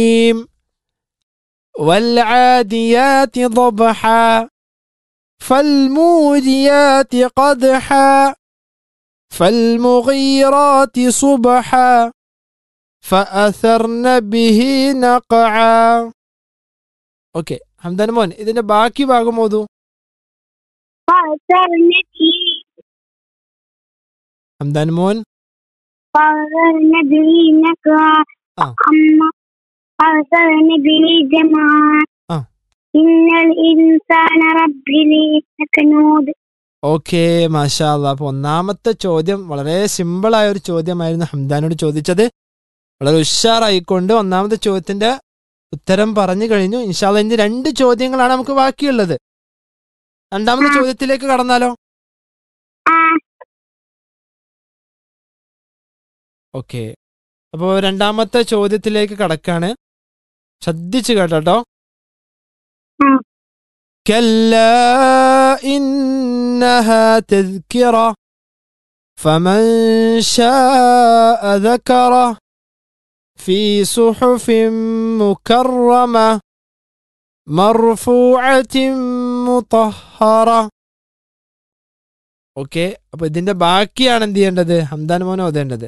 والعاديات ضبحا فالموريات قدحا فالمغيرات صبحا فأثرن به نقعا okay Hamdan മോൻ ഇതിന്റെ ബാക്കി ഭാഗം ഓതു فأثرن به ഹംദാൻ മോൻ فأثرن به نقعا آه. أما فأثرن به جمعا آه. إن الإنسان ربه لكنود ഓക്കെ മാഷാ അല്ലാ അപ്പൊ ഒന്നാമത്തെ ചോദ്യം വളരെ സിമ്പിൾ ആയ ഒരു ചോദ്യമായിരുന്നു ഹംദാനോട് ചോദിച്ചത് വളരെ ഉഷാറായിക്കൊണ്ട് ഒന്നാമത്തെ ചോദ്യത്തിന്റെ ഉത്തരം പറഞ്ഞു കഴിഞ്ഞു ഇൻഷാല്ല ഇനി രണ്ട് ചോദ്യങ്ങളാണ് നമുക്ക് ബാക്കിയുള്ളത് രണ്ടാമത്തെ ആ. ചോദ്യത്തിലേക്ക് കടന്നാലോ آه ഓക്കെ അപ്പോൾ രണ്ടാമത്തെ ചോദ്യത്തിലേക്ക് കടക്കാണ് ശ്രദ്ധിച്ചു കേട്ടോ ഉം. كلا إنها تذكرة فمن شاء ذكره في صحف مكرمة مرفوعة مطهرة ഓക്കെ അപ്പൊ ഇതിന്റെ ബാക്കിയാണ് എന്ത് ചെയ്യേണ്ടത് ഹംദാൻ മോൻ ഓതേണ്ടത്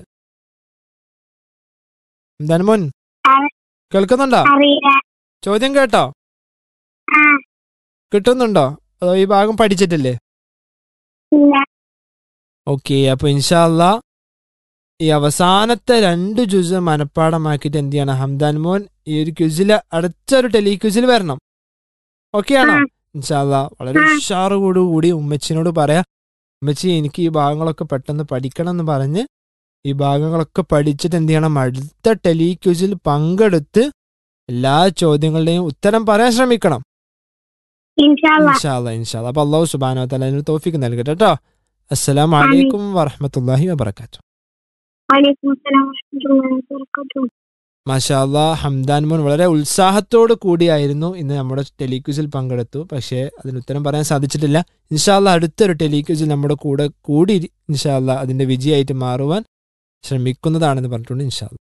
ഹംദാൻ മോൻ ആ. കേൾക്കുന്നുണ്ടോ അറിയില്ല ചോദ്യം കേട്ടോ ആ കിട്ടുന്നുണ്ടോ അതോ ഈ ഭാഗം പഠിച്ചിട്ടില്ലേ ഇല്ല ഓക്കെ അപ്പൊ ഇൻഷാല്ല ഈ അവസാനത്തെ രണ്ട് ജുസ് മനഃപ്പാടമാക്കിയിട്ട് എന്ത് ചെയ്യണം ഹംദാൻ മോൻ ഈ ഒരു ക്യുസില് അടുത്തൊരു ടെലി ക്യുസിൽ വരണം ഓക്കെ ആണോ ആ. ഇൻഷാല്ല വളരെ ആ. ഉഷാറോട് കൂടി ഉമ്മച്ചിനോട് പറയാ ഉമ്മച്ചി എനിക്ക് ഈ ഭാഗങ്ങളൊക്കെ പെട്ടെന്ന് പഠിക്കണം എന്ന് പറഞ്ഞ് ഈ ഭാഗങ്ങളൊക്കെ പഠിച്ചിട്ട് എന്ത് ചെയ്യണം അടുത്ത ടെലി ക്യുസിൽ പങ്കെടുത്ത് എല്ലാ ചോദ്യങ്ങളുടെയും ഉത്തരം പറയാൻ ശ്രമിക്കണം ഇൻഷാല്ല ഇൻഷാല്ല ഇൻഷാല്ല അപ്പൊ അള്ളാഹു സുബാനോ തല അതിന് തോഫിക്ക് നൽകട്ടെ കേട്ടോ അസ്സലാം വലൈക്കും വറഹമത്തല്ലാഹി വബർക്കാത്തു വലൈക്കും അസ്സലാം വറഹ്മത്തുള്ളാഹി വബറകാതുഹു മാഷാ അല്ലാ ഹംദാൻ മോൻ വളരെ ഉത്സാഹത്തോട് കൂടിയായിരുന്നു ഇന്ന് നമ്മുടെ ടെലിക്യൂസിൽ പങ്കെടുത്തു പക്ഷേ അതിന് ഉത്തരം പറയാൻ സാധിച്ചിട്ടില്ല ഇൻഷാല്ല അടുത്തൊരു ടെലിക്യൂസിൽ നമ്മുടെ കൂടെ കൂടി ഇൻഷാല്ല അതിന്റെ വിജയമായിട്ട് മാറുവാൻ ശ്രമിക്കുന്നതാണെന്ന് പറഞ്ഞിട്ടുണ്ട് ഇൻഷാല്ല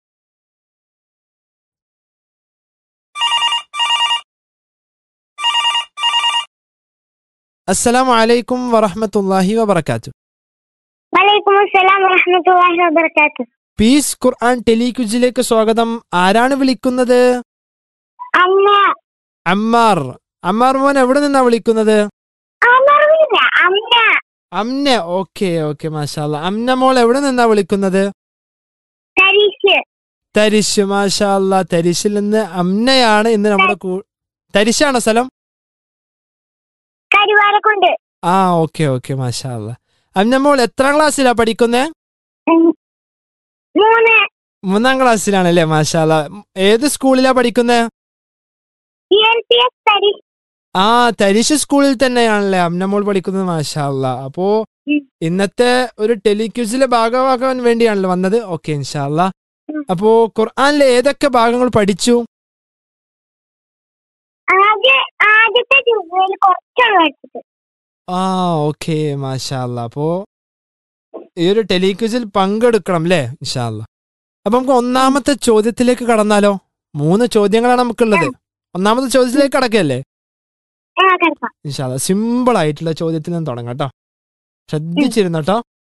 അസ്സലാം വലൈക്കും വറഹമത്തല്ലാഹി വബർക്കാത്തു വലൈക്കും അസ്സലാം വറഹ്മത്തുള്ളാഹി വബറകാതുഹു പീസ് ഖുർആൻ ടെലിക്യൂസിലേക്ക് സ്വാഗതം ആരാണ് വിളിക്കുന്നത് അമ്മ അമ്മാർ അമ്മാർ മോൻ എവിടെ നിന്നാ വിളിക്കുന്നത് അമർവില്ല അമ്മ അമ്ന ഓക്കെ ഓക്കെ മാഷാല്ല അമ്ന മോൾ എവിടെ നിന്നാ വിളിക്കുന്നത് തരിശ് തരിശ് മാഷാല്ല തരിശിൽ നിന്ന് അമ്നയാണ് ഇന്ന് നമ്മുടെ കൂ- തരിശാണോ സ്ഥലം കരുവാരക്കുണ്ട് ആ ഓക്കെ ഓക്കെ മാഷാല്ല അമ്ന മോൾ എത്രാം ക്ലാസ്സിലാ പഠിക്കുന്നേ ഉം. മൂന്ന് മൂന്നാം ക്ലാസ്സിലാണല്ലേ മാഷാല്ല ഏത് സ്കൂളിലാ പഠിക്കുന്നേ E L P S Tharish ആ തരിശ് സ്കൂളിൽ തന്നെയാണല്ലേ അമ്ന മോൾ പഠിക്കുന്നത് മാഷാല്ല അപ്പോ ഉം. ഇന്നത്തെ ഒരു ടെലിക്യൂസിലെ ഭാഗമാക്കാൻ വേണ്ടിയാണല്ലോ വന്നത് ഓക്കെ ഇൻഷാല്ല ഉം. അപ്പോ ഖുർആനിലെ ഏതൊക്കെ ഭാഗങ്ങൾ പഠിച്ചു ആദ്യ ആദ്യത്തെ ജുമയിൽ കുറച്ചാണ് പഠിച്ചത് ആ ഓക്കെ മാഷാല്ല അപ്പോ ഈ ഒരു ടെലിക്യൂസിൽ പങ്കെടുക്കണം അല്ലേ ഇൻഷാല്ല അപ്പൊ നമുക്ക് ഒന്നാമത്തെ ചോദ്യത്തിലേക്ക് കടന്നാലോ മൂന്ന് ചോദ്യങ്ങളാണ് നമുക്കുള്ളത് ഒന്നാമത്തെ ചോദ്യത്തിലേക്ക് കടക്കല്ലേ ആ കിടക്കാം ഇൻഷാല്ല സിമ്പിൾ ആയിട്ടുള്ള ചോദ്യത്തിൽ നിന്ന് തുടങ്ങാം കേട്ടോ ശ്രദ്ധിച്ചിരുന്നു കേട്ടോ